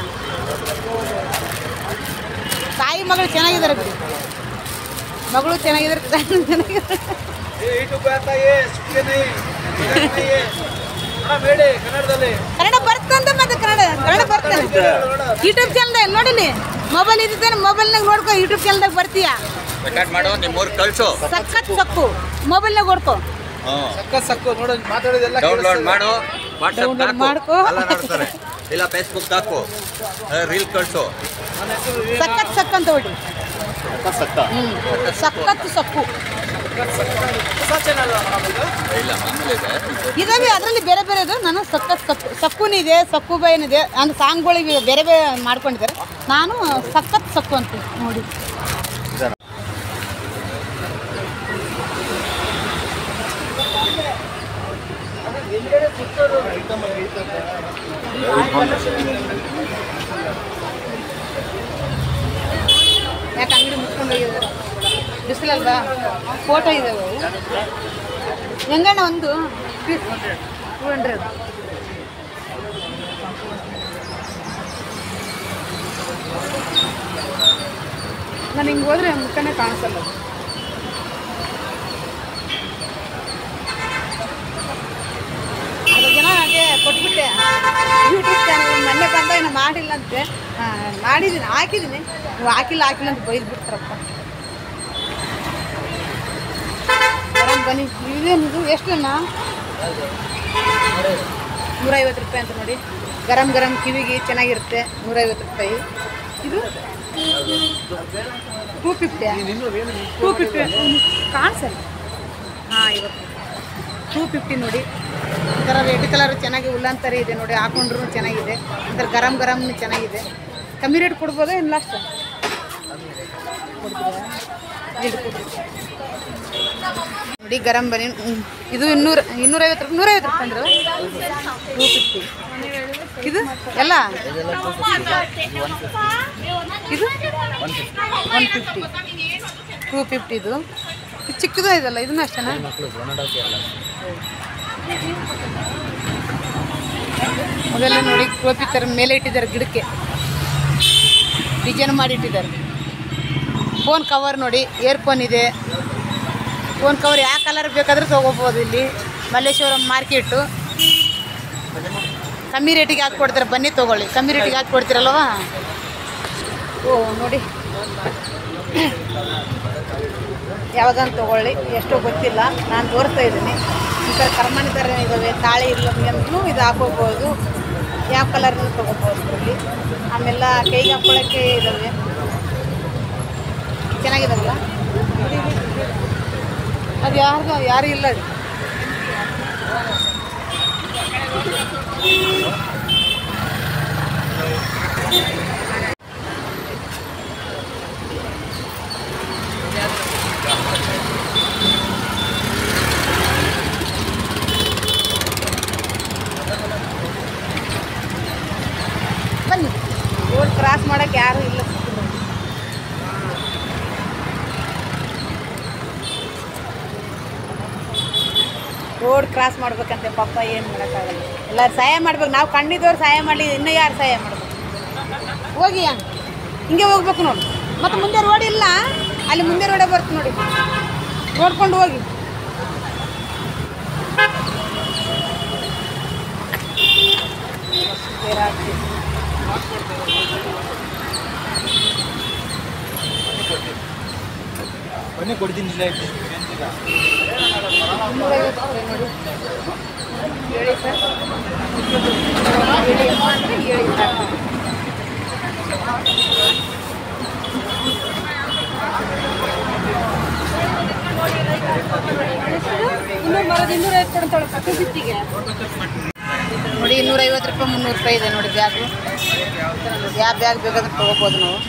ತಾಯಿ ಮಗಳು ಚೆನ್ನಾಗಿದ್ದಾರೆ ಬಿಡಿ ಮಗಳು ಚೆನ್ನಾಗಿದ್ದಾರೆ ತಾಯಿ ಚೆನ್ನಾಗಿದ್ದಾರೆ ಏ ಯೂಟ್ಯೂಬ್ ಆತ ಏ ಸುಮ್ಮನೆ ನೈ ಇಧರ್ ನೈ ಏ. ಮೇಡಮ್ ಹೇಳಿ ಕನ್ನಡದಲ್ಲಿ ಕನ್ನಡ ಬರ್ತಂತ ಮತ್ತೆ ಕನ್ನಡ ಕನ್ನಡ ಬರ್ತಾನೆ ಯೂಟ್ಯೂಬ್ ಚಾನಲ್ ನೋಡಿಲಿ ಮೊಬೈಲ್ ಇದ್ದಾನೆ ಮೊಬೈಲ್ನಾಗ ನೋಡ್ಕೊ ಯೂಟ್ಯೂಬ್ ಚಾನಲ್ದಾಗ ಬರ್ತೀಯಾ ರೆಕಾರ್ಡ್ ಮಾಡು ನಿಮ್ಮೂರು ಕಳ್ಸು ಸಖತ್ ಸಕ್ಕು ಮೊಬೈಲ್ನಾಗ ನೋಡ್ಕೊ ಸಕ್ಕ ಸಕ್ಕು ನೋಡು ಮಾತಾಡೋದೆಲ್ಲ ಡೌನ್ಲೋಡ್ ಮಾಡು ವಾಟ್ಸಪ್ Download ಮಾಡ್ಕೊ. ಎಲ್ಲ ನೋಡ್ತಾರೆ ಇಲ್ಲ ಫೇಸ್ಬುಕ್ ಹಾಕು ರೀಲ್ ಕಳ್ಸು ಸಖತ್ ಸಕ್ ಅಂತ ಹೊಡಿ ಹ್ಞೂ ಸಖತ್ ಸಕ್ಕು ಹೊಸ ಚಾನಲ್ ಇದು ಇಲ್ಲ ಮಾಮೂಲಿ ಇದೆ ಇದಾವೆ ಅದರಲ್ಲಿ ಬೇರೆ ಬೇರೆ ಇದು ನಾನು ಸಕ್ಕ ಸಕ್ಕು ಸಕ್ಕುನ್ ಇದೆ ಸಕ್ಕು ಬೈನ್ ಇದೆ ಅಂದ್ರೆ ಸಾಂಗ್ಗಳಿಗೆ ಬೇರೆ ಬೇರೆ ಮಾಡ್ಕೊಂಡಿದ್ದಾರೆ ನಾನು ಸಖತ್ ಸಕ್ಕು ಅಂತ ನೋಡಿ ಯಾಕೆ ಅಂಗಡಿ ಮುಚ್ಕೊಂಡು ಹೋಗಿದ್ದಾರೆ ಬಿಸಿಲಲ್ವಾ ಫೋಟೋ ಇದಾವೆ ಅವು ಹೆಂಗಣ್ಣ ಒಂದು ಪೀಸ್ ಟೂ ಹಂಡ್ರೆಡ್ ನಾನು ಹಿಂಗೆ ಹೋದ್ರೆ ಮುಖನೇ ಕಾಣಿಸಲ್ಲ ಅದು ಜನ ಹಾಗೆ ಕೊಟ್ಬಿಟ್ಟೆ ಯೂಟ್ಯೂಬ್ ಚಾನಲ್ ಮೊನ್ನೆ ಬಂದ ಇನ್ನು ಮಾಡಿಲ್ಲ ಅಂತೆ ಆ, ಮಾಡಿದ್ದೀನಿ ಹಾಕಿದ್ದೀನಿ ನೀವು ಹಾಕಿಲ್ಲ ಹಾಕಿಲ್ಲ ಅಂತ ಬೈದು ಬಿಡ್ತಾರಪ್ಪ ಆರಾಮ್ ಬನ್ನಿ ಇದೇನಿದು ಎಷ್ಟು ಅಣ್ಣ ನೂರೈವತ್ತು ರೂಪಾಯಿ ಅಂತ ನೋಡಿ ಗರಂ ಗರಂ ಕಿವಿಗೆ ಚೆನ್ನಾಗಿರುತ್ತೆ ನೂರೈವತ್ತು ರೂಪಾಯಿ ಇದು ಟೂ ಫಿಫ್ಟಿ ಟೂ ಫಿಫ್ಟಿ ಕಾಣಿಸಲ್ಲ ಹಾಂ ಇವತ್ತು ಟೂ ಫಿಫ್ಟಿ ನೋಡಿ ಒಂಥರ ರೆಡ್ ಕಲರ್ ಚೆನ್ನಾಗಿ ಉಲ್ಲಂತರಿ ಇದೆ ನೋಡಿ ಹಾಕೊಂಡ್ರು ಚೆನ್ನಾಗಿದೆ ಒಂಥರ ಗರಂ ಗರಂ ಚೆನ್ನಾಗಿದೆ ಕಮ್ಮಿ ರೇಟ್ ಕೊಡ್ಬೋದಾ ಏನು ಲಾಸ್ಟ್ ನೋಡಿ ಗರಂ ಬನಿ ಹ್ಮ್. ಇದು ಇನ್ನೂರ ಇನ್ನೂರೈವತ್ತು ರೂಪಾಯಿ ನೂರೈವತ್ತು ರೂಪಾಯಿ ಅಂದ್ರೆ ಟೂ ಫಿಫ್ಟಿ ಇದು ಎಲ್ಲ ಇದು ಒನ್ ಫಿಫ್ಟಿ ಟೂ ಫಿಫ್ಟಿ ಇದು ಇದು ಚಿಕ್ಕದು ಇದಲ್ಲ ಇದನ್ನ ಅಷ್ಟೇನಾ ಅವೆಲ್ಲ ನೋಡಿ ಗೋಪಿ ಥರ ಮೇಲೆ ಇಟ್ಟಿದ್ದಾರೆ ಗಿಡಕ್ಕೆ ಡಿಸೈನ್ ಮಾಡಿ ಇಟ್ಟಿದ್ದಾರೆ ಫೋನ್ ಕವರ್ ನೋಡಿ ಇಯರ್ಫೋನ್ ಇದೆ ಫೋನ್ ಕವರ್ ಯಾವ ಕಲರ್ ಬೇಕಾದರೂ ತೊಗೋಬೋದು ಇಲ್ಲಿ ಮಲ್ಲೇಶ್ವರಂ ಮಾರ್ಕೆಟು ಕಮ್ಮಿ ರೇಟಿಗೆ ಹಾಕಿ ಕೊಡ್ತಾರೆ ಬನ್ನಿ ತೊಗೊಳ್ಳಿ ಕಮ್ಮಿ ರೇಟಿಗೆ ಹಾಕಿ ಕೊಡ್ತೀರಲ್ವಾ ಓ ನೋಡಿ ಯಾವಾಗಂತ ತೊಗೊಳ್ಳಿ ಎಷ್ಟೋ ಗೊತ್ತಿಲ್ಲ ನಾನು ತೋರಿಸ್ತಾ ಇದ್ದೀನಿ ಈ ಥರ ಕರ್ಮಣಿ ಥರ ಇದ್ದಾವೆ ತಾಳೆ ಇರ್ಲಂಗೂ ಇದು ಹಾಕೋಬೋದು ಯಾವ ಕಲರ್ನು ತೊಗೋಬೋದು ಇದರಲ್ಲಿ ಆಮೇಲೆ ಕೈಗೆ ಹಾಕ್ಕೊಳ್ಳೋಕ್ಕೆ ಇದ್ದಾವೆ ಚೆನ್ನಾಗಿದಾವಲ್ಲ ಅದು ಯಾರಿಗೂ ಯಾರು ಇಲ್ಲ ಅದು ಬನ್ನಿ ರೋಡ್ ಕ್ರಾಸ್ ಮಾಡೋಕ್ಕೆ ಯಾರೂ ಇಲ್ಲ ರೋಡ್ ಕ್ರಾಸ್ ಮಾಡ್ಬೇಕಂತೆ ಪಾಪ ಏನು ಮಾಡೋಕ್ಕಾಗಲ್ಲ ಎಲ್ಲರೂ ಸಹಾಯ ಮಾಡ್ಬೇಕು ನಾವು ಕಣ್ಣಿದ್ದವ್ರು ಸಹಾಯ ಮಾಡಲಿ ಇನ್ನೂ ಯಾರು ಸಹಾಯ ಮಾಡ್ಬೇಕು ಹೋಗಿ ಹಂಗೆ ಹಿಂಗೆ ಹೋಗ್ಬೇಕು ನೋಡಿ ಮತ್ತು ಮುಂದೆ ರೋಡ್ ಇಲ್ಲ ಅಲ್ಲಿ ಮುಂದೆ ರೋಡೇ ಬರ್ತು ನೋಡಿ ನೋಡ್ಕೊಂಡು ಹೋಗಿ ಬೇರೆ ಆಗ್ತಿದೆ. ಬನ್ನಿ ಕೊಡ್ತೀನಿ ಇಲ್ಲೇ ಇಟ್ಟು. ನೂರೈವತ್ತು ರೂಪಾಯಿ ನೋಡಿ ಹೇಳಿ ಸರ್ ಹೇಳಿ ಅಮ್ಮ ಅಂದರೆ ಹೇಳಿ ಸರ್ ಇನ್ನೂರು ಬರೋದು ಇನ್ನೂರೈವತ್ತು ಕೊಡ್ತಾಳೆ ಕಟ್ಟು ಬಿತ್ತಿಗೆ ನೋಡಿ ಇನ್ನೂರೈವತ್ತು ರೂಪಾಯಿ ಮುನ್ನೂರು ರೂಪಾಯಿ ಇದೆ ನೋಡಿ ಬ್ಯಾಗು ಯಾವ ಬ್ಯಾಗ್ ಬೇಕಾದ್ರೆ ತೊಗೋಬೋದು ನಾವು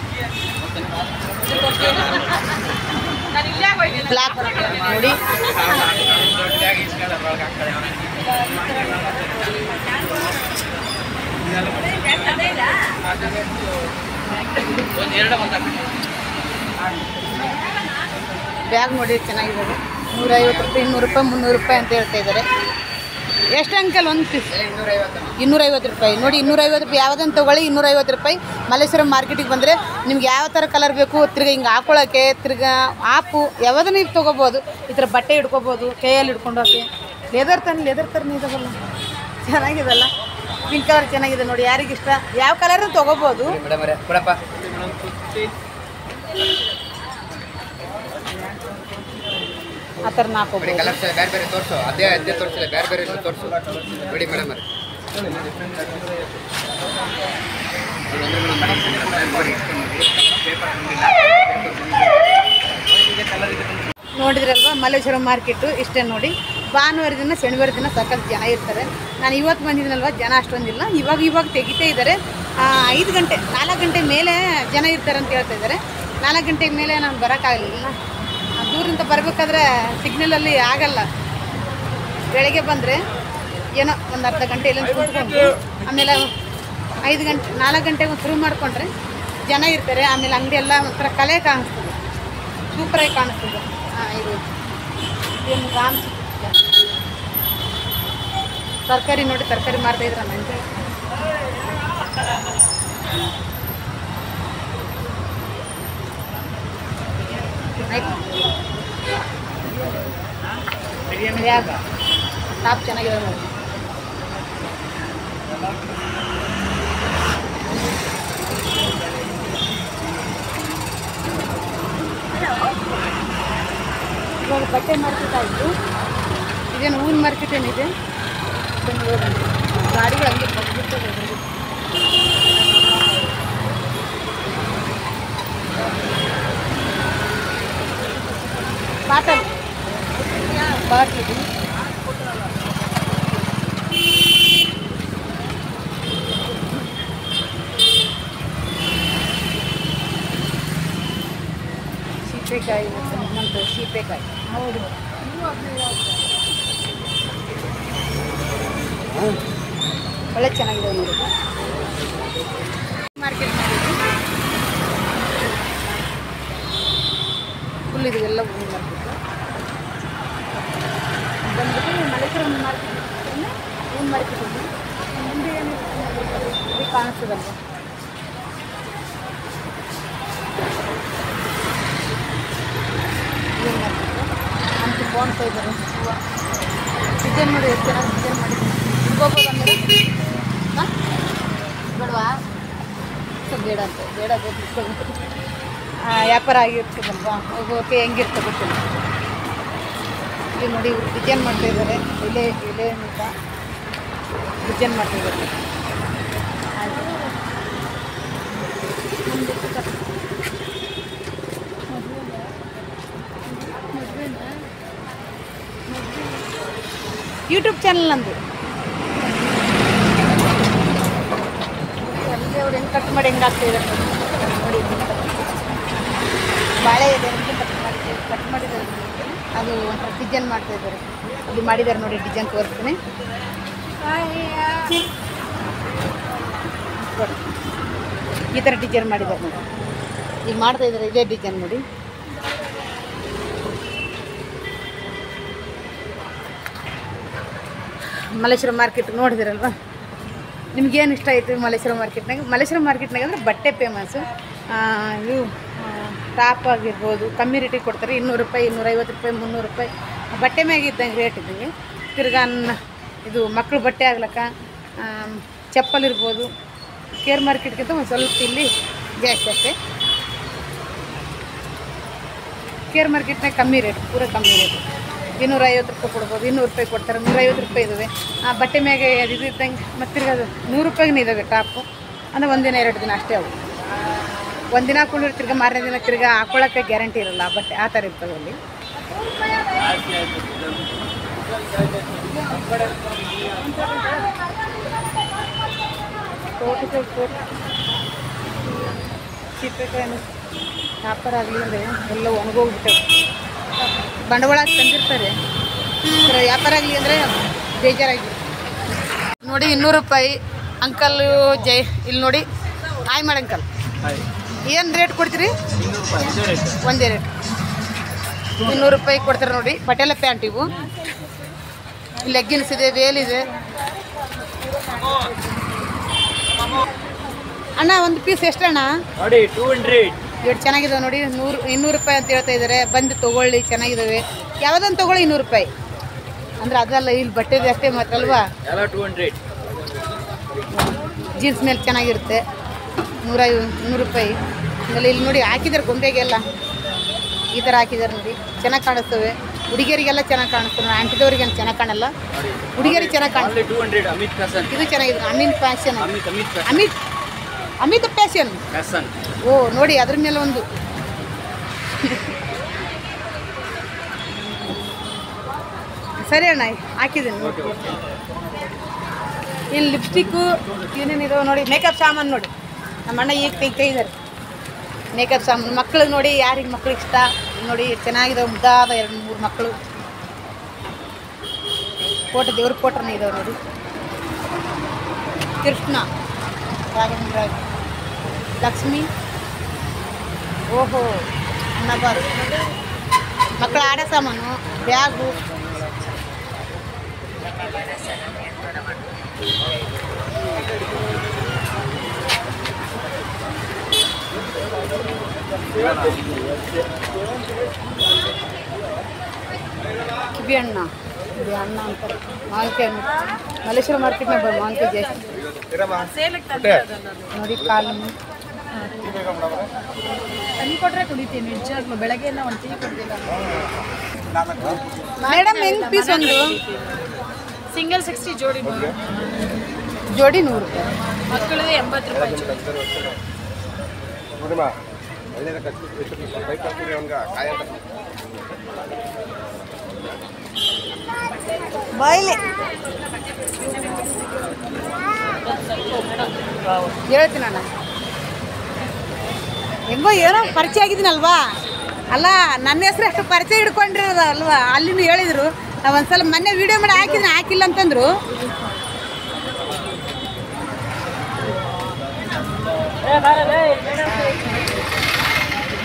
ಬ್ಲ್ಯಾಕ್ ನೋಡಿ ಬ್ಯಾಗ್ ನೋಡಿ ಚೆನ್ನಾಗಿದೆ ನೂರೈವತ್ತು ರೂಪಾಯಿ ಇನ್ನೂರು ರೂಪಾಯಿ ಮುನ್ನೂರು ರೂಪಾಯಿ ಅಂತ ಹೇಳ್ತಾ ಇದ್ದಾರೆ ಎಷ್ಟು ಅಂಕಲ್ ಒಂದು ಪೀಸ್ ಇನ್ನೂರೈವತ್ತು ರೂಪಾಯಿ ನೋಡಿ ಇನ್ನೂರೈವತ್ತು ರೂಪಾಯಿ ಯಾವುದನ್ನು ತೊಗೊಳ್ಳಿ ಇನ್ನೂರೈವತ್ತು ರೂಪಾಯಿ ಮಲ್ಲೇಶ್ವರಂ ಮಾರ್ಕೆಟಿಗೆ ಬಂದರೆ ನಿಮ್ಗೆ ಯಾವ ಥರ ಕಲರ್ ಬೇಕು ತಿರ್ಗಿ ಹಿಂಗೆ ಹಾಕೊಳ್ಳೋಕ್ಕೆ ತಿರ್ಗಾ ಆಪು ಯಾವುದನ್ನು ನೀವು ತೊಗೋಬೋದು ಈ ಥರ ಬಟ್ಟೆ ಹಿಡ್ಕೊಬೋದು ಕೈಯಲ್ಲಿ ಹಿಡ್ಕೊಂಡು ಹೋಗಿ ಲೆದರ್ ತಾನೆ ಲೆದರ್ ಥರನೇ ಇದಾವಲ್ಲ ಚೆನ್ನಾಗಿದಲ್ಲ ಪಿಂಕ್ ಕಲರ್ ಚೆನ್ನಾಗಿದೆ ನೋಡಿ ಯಾರಿಗಿಷ್ಟ ಯಾವ ಕಲರ್ನು ತೊಗೋಬೋದು ಮೇಡಮ್ ಅವರೇ ಕೊಡಪ್ಪ ಆ ಥರ ನೋಡಿ ಹಾಕೋಬೋದು ಕಲರ್ಸ್ ಬೇರೆ ಬೇರೆ ತೋರಿಸು ಅದೇ ಅದೇ ತೋರಿಸಿಲ್ಲ ಬೇರೆ ಬೇರೆ ತೋರಿಸು ನೋಡಿ ಮೇಡಮ್ ಅವರೇ ನೋಡಿದ್ರಲ್ವ ಮಲ್ಲೇಶ್ವರ ಮಾರ್ಕೆಟು ಇಷ್ಟೇ ನೋಡಿ ಭಾನುವಾರ ದಿನ ಶನಿವಾರ ದಿನ ಸಖತ್ ಜನ ಇರ್ತಾರೆ ನಾನು ಇವತ್ತು ಬಂದಿದ್ದೀನಲ್ವ ಜನ ಅಷ್ಟೊಂದಿಲ್ಲ ಇವಾಗ ಇವಾಗ ತೆಗಿತಾ ಇದ್ದಾರೆ ಐದು ಗಂಟೆ ನಾಲ್ಕು ಗಂಟೆ ಮೇಲೆ ಜನ ಇರ್ತಾರೆ ಅಂತ ಹೇಳ್ತಾ ಇದ್ದಾರೆ ನಾಲ್ಕು ಗಂಟೆ ಮೇಲೆ ನಾನು ಬರೋಕ್ಕಾಗಲಿಲ್ಲ ಆ, ದೂರಿಂದ ಬರಬೇಕಾದ್ರೆ ಸಿಗ್ನಲಲ್ಲಿ ಆಗಲ್ಲ ಬೆಳಗ್ಗೆ ಬಂದರೆ ಏನೋ ಒಂದು ಅರ್ಧ ಗಂಟೆ ಇಲ್ಲ ಕುತ್ಕೊಂಡು ಆಮೇಲೆ ಐದು ಗಂಟೆ ನಾಲ್ಕು ಗಂಟೆಗೆ ಶುರು ಮಾಡಿಕೊಂಡ್ರೆ ಜನ ಇರ್ತಾರೆ ಆಮೇಲೆ ಅಂಗಡಿ ಎಲ್ಲ ಒಂಥರ ಕಲೆ ಕಾಣಿಸ್ತದೆ ಸೂಪರಾಗಿ ಕಾಣಿಸ್ತದೆ ಹಾಂ ಇದು ಏನು ರಾಮ್ ತರಕಾರಿ ನೋಡಿ ತರಕಾರಿ ಮಾರ್ತಾ ಇದ್ರ ನಂಗೆ ಆಯ್ತು ಟಾಪ್ ಚೆನ್ನಾಗಿದೆ ನೋಡಿ ಇವಾಗ ಬಟ್ಟೆ ಮಾರ್ಕೆಟ್ ಆಯಿತು ಇದೇನು ಹೂವಿನ ಮಾರ್ಕೆಟ್ ಏನಿದೆ ಬನ್ನಿ ಹೋಗೋಣ. ಗಾಡಿಗೆ ಹಂಗೆ ಬಂದ್ಬಿಡ್ತದೆ ಅದ್ರಲ್ಲಿ. ಬಾಟಲ್ ಬಾಟ್ಲ್ ಇದು. ಸೀಬೆಕಾಯಿ ಮತ್ತು ನಮ್ಮಂತ ಸೀಬೆಕಾಯಿ ಹೌದು ಒಳ್ಳೆ ಚೆನ್ನಾಗಿದೆ ನೋಡಿ ಮಾರ್ಕೆಟ್ ಮಾಡಿದ್ವಿ ಫುಲ್ ಇದು ಎಲ್ಲ ಹೂವಿನ ಮಾರ್ಕೆಟ್ ಬಂದ್ಬಿಟ್ಟು ಮಲೇಶ್ವರಂ ಮಾರ್ಕೆಟ್ ಹೂವಿನ ಮಾರ್ಕೆಟ್ ಇದೆ ಮುಂದೆ ಏನು ಇದು ಕಾಣಿಸ್ತದಲ್ವ ಹೂವಿನ ಮಾರ್ಕೆಟ್ ಅಂತ ಕಾಣ್ತಾ ಇದ್ದಾರೆ ಹೂವು ಡಿಸೈನ್ ನೋಡಿ ಎಷ್ಟು ಚೆನ್ನಾಗಿ ಡಿಸೈನ್ ಮಾಡಿದ್ದೀನಿ ಇಟ್ಕೋಬೋದು ಅಂದರೆ ಹಾಂ ಬೇಡವಾ ಸ್ವಲ್ಪ ಬೇಡ ಅಂತ ಬೇಡ ಬೇಕು ವ್ಯಾಪಾರ ಆಗಿರ್ತದಲ್ವಾ ಹೋಗೋಕೆ ಹೆಂಗಿರ್ತದೆ ಗೊತ್ತಿಲ್ಲ ಇಲ್ಲಿ ನೋಡಿ ಇವ್ರು ಡಿಸೈನ್ ಮಾಡ್ತಾ ಇದ್ದಾರೆ ಎಲೆ ಎಲೆ ಅಂತ ಡಿಸೈನ್ ಮಾಡ್ತಾ ಇದ್ದಾರೆ ಆಯ್ತು. ನಮ್ದು ಎಷ್ಟು ಯೂಟ್ಯೂಬ್ ಚಾನಲ್ ನಂದು ಅಲ್ಲಿ ಅವ್ರು ಹೆಂಗೆ ಕಟ್ ಮಾಡಿ ಹೆಂಗೆ ಆಗ್ತಾ ಇದ್ದಾರೆ ನೋಡಿ ಬಾಳೆ ಇದೆ ಹೆಂಗೆ ಕಟ್ ಮಾಡಿ ಕಟ್ ಮಾಡಿದ್ದಾರೆ ನೋಡಿ. ಅದು ಒಂಥರ ಡಿಸೈನ್ ಮಾಡ್ತಾ ಇದ್ದಾರೆ ಇಲ್ಲಿ ಮಾಡಿದ್ದಾರೆ ನೋಡಿ ಡಿಸೈನ್ ತೋರಿಸ್ತೀನಿ ನೋಡಿ. ಈ ಥರ ಡಿಸೈನ್ ಮಾಡಿದ್ದಾರೆ ನೋಡಿ ಈಗ ಮಾಡ್ತಾ ಇದ್ದಾರೆ ಇದೇ ಡಿಸೈನ್ ನೋಡಿ ಮಲ್ಲೇಶ್ವರ ಮಾರ್ಕೆಟ್ ನೋಡಿದಿರಲ್ವಾ ನಿಮ್ಗೇನು ಇಷ್ಟ ಆಯಿತು ಮಲ್ಲೇಶ್ವರ ಮಾರ್ಕೆಟ್ನಾಗ ಮಲ್ಲೇಶ್ವರ ಮಾರ್ಕೆಟ್ನಾಗ ಅಂದರೆ ಬಟ್ಟೆ ಫೇಮಸ್ಸು ಇವು ಟಾಪ್ ಆಗಿರ್ಬೋದು ಕಮ್ಮಿ ರೇಟಿಗೆ ಕೊಡ್ತಾರೆ ಇನ್ನೂರು ರೂಪಾಯಿ ಇನ್ನೂರೈವತ್ತು ರೂಪಾಯಿ ಮುನ್ನೂರು ರೂಪಾಯಿ ಬಟ್ಟೆ ಮ್ಯಾಗ ಇದ್ದಂಗೆ ರೇಟ್ ಇದ್ದಂಗೆ ತಿರ್ಗಾ ನ- ಇದು ಮಕ್ಕಳು ಬಟ್ಟೆ ಆಗ್ಲಕ್ಕ ಚಪ್ಪಲ್ ಇರ್ಬೋದು ಕೇರ್ ಮಾರ್ಕೆಟ್ಗಿಂತ ಒಂದು ಸ್ವಲ್ಪ ಇಲ್ಲಿ ಜಾಸ್ತಿ ಅಷ್ಟೇ ಕೇರ್ ಮಾರ್ಕೆಟ್ನಾಗ ಕಮ್ಮಿ ರೇಟ್ ಪೂರ ಕಮ್ಮಿ ರೇಟ್ ಇನ್ನೂರ ಐವತ್ತು ರೂಪಾಯಿ ಕೊಡ್ಬೋದು ಇನ್ನೂರು ರೂಪಾಯಿ ಕೊಡ್ತಾರೆ ನೂರೈವತ್ತು ರೂಪಾಯಿ ಇದ್ದಾವೆ ಆ ಬಟ್ಟೆ ಮ್ಯಾಗೆ ಇದು ಇದ್ದಂಗೆ ಮತ್ತು ತಿರ್ಗಾ ಅದು ನೂರು ರೂಪಾಯಿಗೆ ಇದ್ದಾವೆ ಟಾಪು ಅಂದರೆ ಒಂದಿನ ಎರಡು ದಿನ ಅಷ್ಟೇ ಅವು ಒಂದಿನ ಹಾಕೊಂಡಿರೋ ತಿರ್ಗಾ ಮಾರನೇ ದಿನ ತಿರ್ಗಾ ಹಾಕೊಳ್ಳೋಕ್ಕೆ ಗ್ಯಾರಂಟಿ ಇರಲ್ಲ ಆ ಬಟ್ಟೆ ಆ ಥರ ಇರ್ತವೆ ಅಲ್ಲಿ ತೋಟಕ್ಕೆ ತೋಟ ಸಿಪ್ಪೆಕಾಯಿನ ವ್ಯಾಪಾರ ಆಗಲಿ ಅಂದರೆ ಎಲ್ಲ ಒಣಗೋಗ್ಬಿಟ್ಟವೆ ಬಂಡವಾಳ ಹಾಕಿ ತಂದಿರ್ತಾರೆ ಆದರೆ ವ್ಯಾಪಾರ ಆಗಲಿ ಅಂದರೆ ಬೇಜಾರಾಗಿ ನೋಡಿ ಇನ್ನೂರು ರೂಪಾಯಿ ಅಂಕಲ್ ಜೈ ಇಲ್ಲಿ ನೋಡಿ ಹಾಯ್ ಮಾಡಿ ಅಂಕಲ್ ಏನು ರೇಟ್ ಕೊಡ್ತೀರಿ ಒಂದೇ ರೇಟ್ ಇನ್ನೂರು ರೂಪಾಯಿ ಕೊಡ್ತಾರೆ ನೋಡಿ ಪಟೇಲ ಪ್ಯಾಂಟ್ ಇವು ಲೆಗ್ಗಿನ್ಸ್ ಇದೆ ವೇಲ್ ಇದೆ ಅಣ್ಣ ಒಂದು ಪೀಸ್ ಎಷ್ಟಣ್ಣ ನೋಡಿ ಟೂ ಹಂಡ್ರೆಡ್ ಎಷ್ಟು ಚೆನ್ನಾಗಿದಾವೆ ನೋಡಿ ನೂರು ಇನ್ನೂರು ರೂಪಾಯಿ ಅಂತ ಹೇಳ್ತಾ ಇದ್ದಾರೆ ಬಂದು ತೊಗೊಳ್ಳಿ ಚೆನ್ನಾಗಿದ್ದಾವೆ ಯಾವುದೊಂದು ತೊಗೊಳ್ಳಿ ಇನ್ನೂರು ರೂಪಾಯಿ ಅಂದ್ರೆ ಅದಲ್ಲ ಇಲ್ಲಿ ಬಟ್ಟೆದು ಅಷ್ಟೇ ಮಾತ್ರ ಅಲ್ವಾ ಎಲ್ಲ ಟೂ ಹಂಡ್ರೆಡ್ ಜೀನ್ಸ್ ಮೇಲೆ ಚೆನ್ನಾಗಿರುತ್ತೆ ನೂರ ನೂರು ರೂಪಾಯಿ ಆಮೇಲೆ ಇಲ್ಲಿ ನೋಡಿ ಹಾಕಿದ್ದಾರೆ ಗೊಂಬೆಗೆಲ್ಲ ಈ ಥರ ಹಾಕಿದ್ದಾರೆ ನೋಡಿ ಚೆನ್ನಾಗಿ ಕಾಣಿಸ್ತವೆ ಹುಡುಗಿಯರಿಗೆಲ್ಲ ಚೆನ್ನಾಗಿ ಕಾಣಿಸ್ತವೆ ಆಂಟಿದವ್ರಿಗೆ ಚೆನ್ನಾಗಿ ಕಾಣಲ್ಲ ಹುಡುಗಿಯರಿಗೆ ಚೆನ್ನಾಗಿ ಕಾಣಿಸ್ತವೆ ಟೂ ಹಂಡ್ರೆಡ್ ಅಮಿತ್ ಫ್ಯಾಷನ್ ಇದು ಚೆನ್ನಾಗಿದೆ Amin fashion Amit Amit fashion Amit Amit fashion fashion ಓ ನೋಡಿ ಅದ್ರ ಮೇಲೆ ಒಂದು ಸರಿ ಅಣ್ಣ ಹಾಕಿದ್ದೀನಿ ನೋಡಿ ಇಲ್ಲಿ ಲಿಪ್ಸ್ಟಿಕ್ಕು ಏನೇನಿದಾವೆ ನೋಡಿ ಮೇಕಪ್ ಸಾಮಾನು ನೋಡಿ ನಮ್ಮ ಅಣ್ಣ ಈಗ ತೆಗಿತಾ ಇದ್ದಾರೆ ಮೇಕಪ್ ಸಾಮಾನು ಮಕ್ಳಿಗೆ ನೋಡಿ ಯಾರಿಗೆ ಮಕ್ಳಿಗೆ ಇಷ್ಟ ನೋಡಿ ಎಷ್ಟ್ ಚೆನ್ನಾಗಿದಾವೆ ಮುದ್ದಾದ ಎರಡು ಮೂರು ಮಕ್ಕಳು ಫೋಟೋ ದೇವ್ರ ಫೋಟೋನೇ ಇದಾವೆ ನೋಡಿ ಕೃಷ್ಣ ರಾಘವೇಂದ್ರ ಲಕ್ಷ್ಮಿ ಓಹೋ ಅನ್ನಬಾರು ಮಕ್ಕಳ ಆಡ ಸಾಮಾನು ಬ್ಯಾಗು ಕಿವಿ ಹಣ್ಣ ಇದು ಹಣ್ಣ ಅಂತಾರೆ ಮಾವಿನಕಾಯಿ ಹಣ್ಣು ಮಲ್ಲೇಶ್ವರ ಮಾರ್ಕೆಟ್ನಾಗ ಬರೋ ಮಾವಿನಕಾಯಿ ಜಾಸ್ತಿ ನೋಡಿ ಕಾಲು ಕೊಟ್ರೆ ಕುಡಿತೀನಿ ನಿಜವಾಗ್ಲು ಬೆಳಗ್ಗೆ ಒಂದು ಟೀ ಕುಡ್ದಿಲ್ಲ ಮೇಡಮ್ ಹೆಂಗ್ ಪೀಸ್ ಒಂದು ಸಿಂಗಲ್ ಸಿಕ್ಸ್ಟಿ ಜೋಡಿ ಜೋಡಿ ನೂರು ರೂಪಾಯಿ ಮಕ್ಕಳಿಗೆ ಎಂಬತ್ತು ರೂಪಾಯಿ ಜೋಡಿ ಬಾಯ್ಲಿ ಹೇಳ್ತೀನಿ ಅಣ್ಣ ಹೆಂಗೋ ಏನೋ ಪರಿಚಯ ಆಗಿದ್ದೀನಲ್ವಾ ಅಲ್ಲ ನನ್ನ ಹೆಸ್ರು ಅಷ್ಟು ಪರಿಚಯ ಹಿಡ್ಕೊಂಡಿರೋದು ಅಲ್ವಾ ಅಲ್ಲಿನೂ ಹೇಳಿದ್ರು ನಾವು ಒಂದ್ಸಲ ಮೊನ್ನೆ ವಿಡಿಯೋ ಮಾಡಿ ಹಾಕಿದ್ದೀನಿ ಹಾಕಿಲ್ಲ ಅಂತಂದ್ರು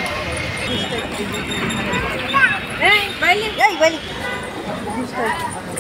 ಏಯ್ ಬೈಲಿ ಏಯ್ ಬೈಲಿ